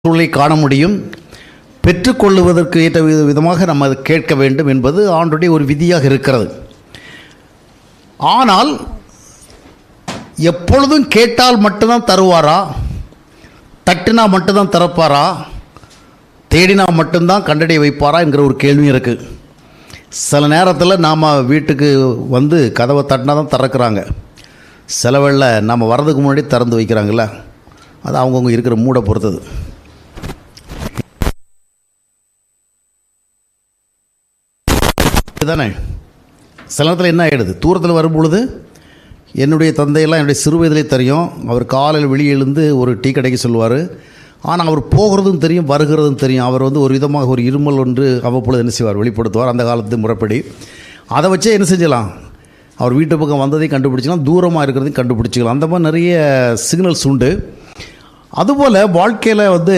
சூழலை காண முடியும் பெற்றுக்கொள்ளுவதற்கு ஏற்ற வித- விதமாக நம்ம அதை கேட்க வேண்டும் என்பது ஆண்டுடைய ஒரு விதியாக இருக்கிறது ஆனால் எப்பொழுதும் கேட்டால் மட்டும்தான் தருவாரா தட்டினா மட்டும்தான் திறப்பாரா தேடினா மட்டும்தான் கண்டடைய வைப்பாரா என்கிற ஒரு கேள்வியும் இருக்குது சில நேரத்தில் நாம் வீட்டுக்கு வந்து கதவை தட்டினா தான் திறக்கிறாங்க சில வேளை நம்ம வர்றதுக்கு முன்னாடி திறந்து வைக்கிறாங்கல்ல அது அவங்கவுங்க இருக்கிற மூடை பொறுத்தது இதுதானே சில நேரத்தில் என்ன ஆகிடுது தூரத்தில் வரும் பொழுது என்னுடைய தந்தையெல்லாம் என்னுடைய சிறு வயதிலே தெரியும் அவர் காலையில் வெளியே எழுந்து ஒரு டீ கடைக்கு சொல்லுவார் ஆனால் அவர் போகிறதும் தெரியும் வருகிறதும் தெரியும் அவர் வந்து ஒரு விதமாக ஒரு இருமல் ஒன்று அவ்வப்பொழுது என்ன செய்வார் வெளிப்படுத்துவார் அந்த காலத்து முறைப்படி அதை வச்சே என்ன செஞ்சலாம் அவர் வீட்டு பக்கம் வந்ததையும் கண்டுபிடிச்சிக்கலாம் தூரமாக இருக்கிறதையும் கண்டுபிடிச்சிக்கலாம் அந்த மாதிரி நிறைய சிக்னல்ஸ் உண்டு அதுபோல் வாழ்க்கையில் வந்து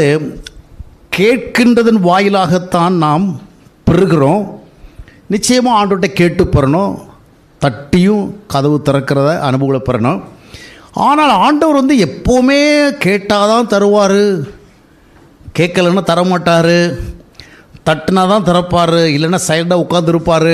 கேட்கின்றதன் வாயிலாகத்தான் நாம் பெறுகிறோம் நிச்சயமாக ஆண்டோட்ட கேட்டு பெறணும் தட்டியும் கதவு திறக்கிறத அனுபவங்களை பெறணும் ஆனால் ஆண்டவர் வந்து எப்போவுமே கேட்டால் தான் தருவார் கேட்கலன்னா தரமாட்டார் தட்டுனா தான் திறப்பார் இல்லைன்னா சைடாக உட்காந்துருப்பார்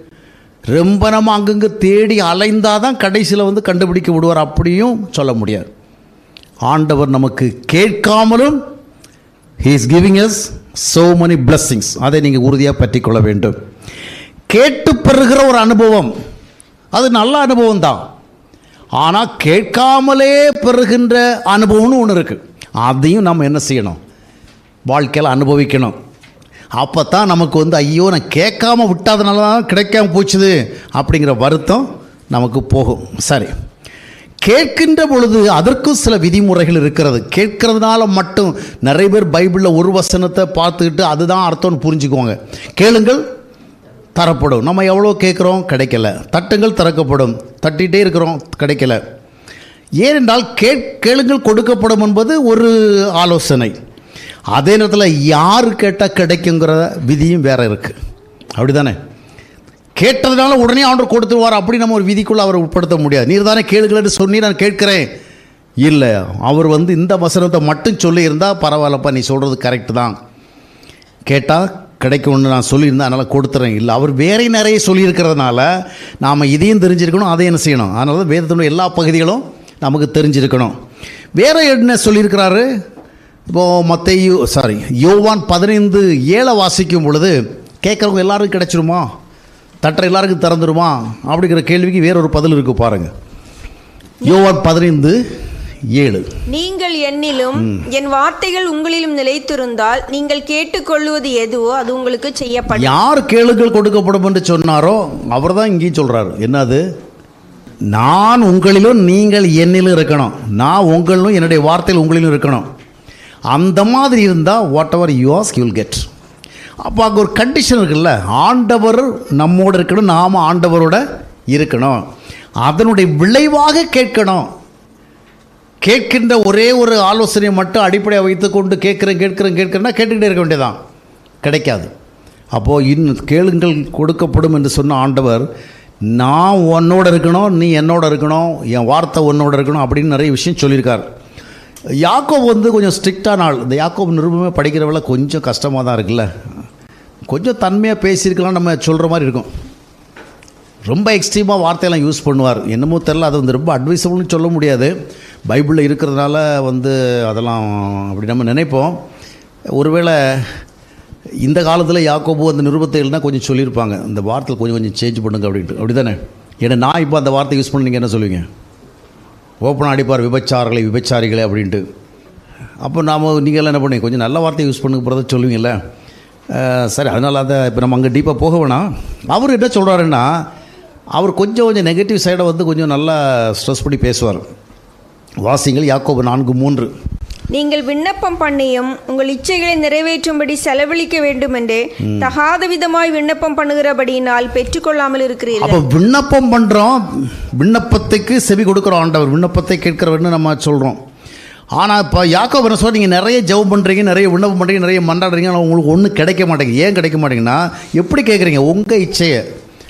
ரொம்ப நம்ம அங்கங்கே தேடி அலைந்தால் தான் கடைசியில் வந்து கண்டுபிடிக்க விடுவார் அப்படியும் சொல்ல முடியாது ஆண்டவர் நமக்கு கேட்காமலும் he is giving us so many blessings அதை நீங்கள் உறுதியாக பற்றிக்கொள்ள வேண்டும் கேட்டு பெறுகிற ஒரு அனுபவம் அது நல்ல அனுபவம் தான் ஆனால் கேட்காமலே பெறுகின்ற அனுபவம்னு ஒன்று இருக்குது அதையும் நம்ம என்ன செய்யணும் வாழ்க்கையில் அனுபவிக்கணும் அப்போ தான் நமக்கு வந்து ஐயோ நான் கேட்காம விட்டாதனால தான் கிடைக்காம போச்சுது அப்படிங்கிற வருத்தம் நமக்கு போகும் சரி கேட்கின்ற பொழுது அதற்கும் சில விதிமுறைகள் இருக்கிறது கேட்கறதுனால மட்டும் நிறைய பேர் பைபிளில் ஒரு வசனத்தை பார்த்துக்கிட்டு அதுதான் அர்த்தம்னு புரிஞ்சுக்குவாங்க கேளுங்கள் தரப்படும் நம்ம எவ்வளோ கேட்குறோம் கிடைக்கல தட்டுங்கள் திறக்கப்படும் தட்டிகிட்டே இருக்கிறோம் கிடைக்கல ஏனென்றால் கேட் கேளுங்கள் கொடுக்கப்படும் என்பது ஒரு ஆலோசனை அதே நேரத்தில் யார் கேட்டால் கிடைக்குங்கிற விதியும் வேற இருக்குது அப்படி தானே கேட்டதுனால உடனே ஆண்டவர் கொடுத்துருவார் அப்படி நம்ம ஒரு விதிக்குள்ளே அவரை உட்படுத்த முடியாது நீர் தானே கேளுங்களேன்னு சொல்லி நான் கேட்கிறேன் இல்லை அவர் வந்து இந்த வசனத்தை மட்டும் சொல்லியிருந்தால் பரவாயில்லப்பா நீ சொல்கிறது கரெக்டு தான் கேட்டால் கிடைக்கும்னு நான் சொல்லியிருந்தேன் அதனால் கொடுத்துறேன் இல்லை அவர் வேற நிறைய சொல்லியிருக்கிறதுனால நாம் இதையும் தெரிஞ்சிருக்கணும் அதையும் என்ன செய்யணும் அதனால தான் வேதத்தினுடைய எல்லா பகுதிகளும் நமக்கு தெரிஞ்சிருக்கணும் வேற என்ன சொல்லியிருக்கிறாரு இப்போது மத்தையு சாரி யோவான் பதினைந்து ஏழை வாசிக்கும் பொழுது கேட்குறவங்க எல்லாருக்கும் கிடைச்சிருமா தட்டுற எல்லாருக்கும் திறந்துருமா அப்படிங்கிற கேள்விக்கு வேற ஒரு பதில் இருக்கு பாருங்க யோவான் பதினைந்து ஏழு நீங்கள் என்னிலும் என் வார்த்தைகள் உங்களிலும் நிலைத்திருந்தால் நீங்கள் கேட்டுக்கொள்வது எதுவோ அது உங்களுக்கு செய்யப்படும் யார் கேளுங்கள் கொடுக்கப்படும் என்று சொன்னாரோ அவர் தான் இங்கேயும் சொல்கிறார் என்னது நான் உங்களிலும் நீங்கள் என்னிலும் இருக்கணும் நான் உங்களிலும் என்னுடைய வார்த்தையில் உங்களிலும் இருக்கணும் அந்த மாதிரி இருந்தால் whatever you ask you'll get அப்போ அங்கே ஒரு கண்டிஷன் இருக்குல்ல ஆண்டவர் நம்மோடு இருக்கணும் நாம் ஆண்டவரோட இருக்கணும் அதனுடைய விளைவாக கேட்கணும் கேட்கின்ற ஒரே ஒரு ஆலோசனையை மட்டும் அடிப்படையாக வைத்துக்கொண்டு கேட்குறேன் கேட்குறேன் கேட்குறேன்னா கேட்டுக்கிட்டே இருக்க வேண்டியதான் கிடைக்காது அப்போது இன்னும் கேளுங்கள் கொடுக்கப்படும் என்று சொன்ன ஆண்டவர் நான் உன்னோட இருக்கணும் நீ என்னோட இருக்கணும் என் வார்த்தை உன்னோட இருக்கணும் அப்படின்னு நிறைய விஷயம் சொல்லியிருக்கார் யாக்கோப் வந்து கொஞ்சம் ஸ்ட்ரிக்டான ஆள் இந்த யாக்கோப் நிருபமே படிக்கிறவள கொஞ்சம் கஷ்டமாக தான் இருக்குல்ல கொஞ்சம் தன்மையாக பேசியிருக்கலாம் நம்ம சொல்கிற மாதிரி இருக்கும் ரொம்ப எக்ஸ்ட்ரீமாக வார்த்தையெல்லாம் யூஸ் பண்ணுவார் என்னமோ தெரில அது வந்து ரொம்ப அட்வைசபிள்னு சொல்ல முடியாது பைபிளில் இருக்கிறதுனால வந்து அதெல்லாம் அப்படி நம்ம நினைப்போம் ஒருவேளை இந்த காலத்தில் யாக்கோபு அந்த நிருபத்தை எழுதினா கொஞ்சம் சொல்லியிருப்பாங்க இந்த வார்த்தை கொஞ்சம் கொஞ்சம் சேஞ்ச் பண்ணுங்க அப்படின்ட்டு அப்படி தானே ஏன்னா நான் இப்போ அந்த வார்த்தை யூஸ் பண்ணி நீங்கள் என்ன சொல்லுவீங்க ஓப்பனாக அடிப்பார் விபச்சாரங்களை விபச்சாரிகளே அப்படின்ட்டு அப்போ நாம் நீங்கள் என்ன பண்ணி கொஞ்சம் நல்ல வார்த்தை யூஸ் பண்ணுங்க போகிறத சொல்லுவீங்கல்ல அஹ், சரி அதனால் அதை இப்போ நம்ம அங்கே டீப்பாக போக வேணாம் அவர் என்ன சொல்கிறாருன்னா அவர் கொஞ்சம் கொஞ்சம் நெகட்டிவ் சைடை வந்து கொஞ்சம் நல்லா ஸ்ட்ரெஸ் பண்ணி பேசுவார் வாசிங்கள் யாக்கோபு நான்கு மூன்று நீங்கள் விண்ணப்பம் பண்ணியும் உங்கள் இச்சைகளை நிறைவேற்றும்படி செலவழிக்க வேண்டுமென்றே தகாத விதமாய் விண்ணப்பம் பண்ணுகிறபடியினால் பெற்றுக்கொள்ளாமல் இருக்கிறீர்கள் அப்போ விண்ணப்பம் பண்ணுறோம் விண்ணப்பத்துக்கு செவி கொடுக்குறோம் ஆண்டவர் விண்ணப்பத்தை கேட்கிறவர்னு நம்ம சொல்கிறோம் ஆனால் இப்போ யாக்கோ என்ன சொல்ல நீங்கள் நிறைய ஜெபம் பண்ணுறீங்க நிறைய விண்ணப்பம் பண்ணுறீங்க நிறைய மன்றாடுறீங்க ஆனால் உங்களுக்கு ஒன்றும் கிடைக்க மாட்டேங்குது ஏன் கிடைக்க மாட்டேங்குன்னா எப்படி கேட்குறீங்க உங்கள் இச்சையை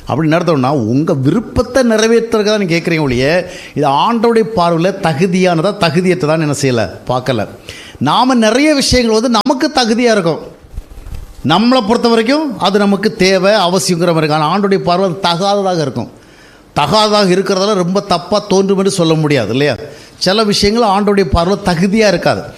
அப்படின்னு நடத்தோம்னா உங்கள் விருப்பத்தை நிறைவேற்றுறதுக்கு தான் நீங்கள் கேட்குறீங்க ஒழிய இது ஆண்டோடைய பார்வையில் தகுதியானதா தகுதியற்றதான் என்ன செய்யலை பார்க்கல நாம் நிறைய விஷயங்கள் வந்து நமக்கு தகுதியாக இருக்கும் நம்மளை பொறுத்த வரைக்கும் அது நமக்கு தேவை அவசியங்கிற மாதிரி இருக்கும் ஆனால் ஆண்டோடைய பார்வை அது தகாததாக இருக்கும் தகாததாக இருக்கிறதால ரொம்ப தப்பாக தோன்றும் என்று சொல்ல முடியாது இல்லையா சில விஷயங்கள் ஆண்டோடைய பார்வை தகுதியாக இருக்காது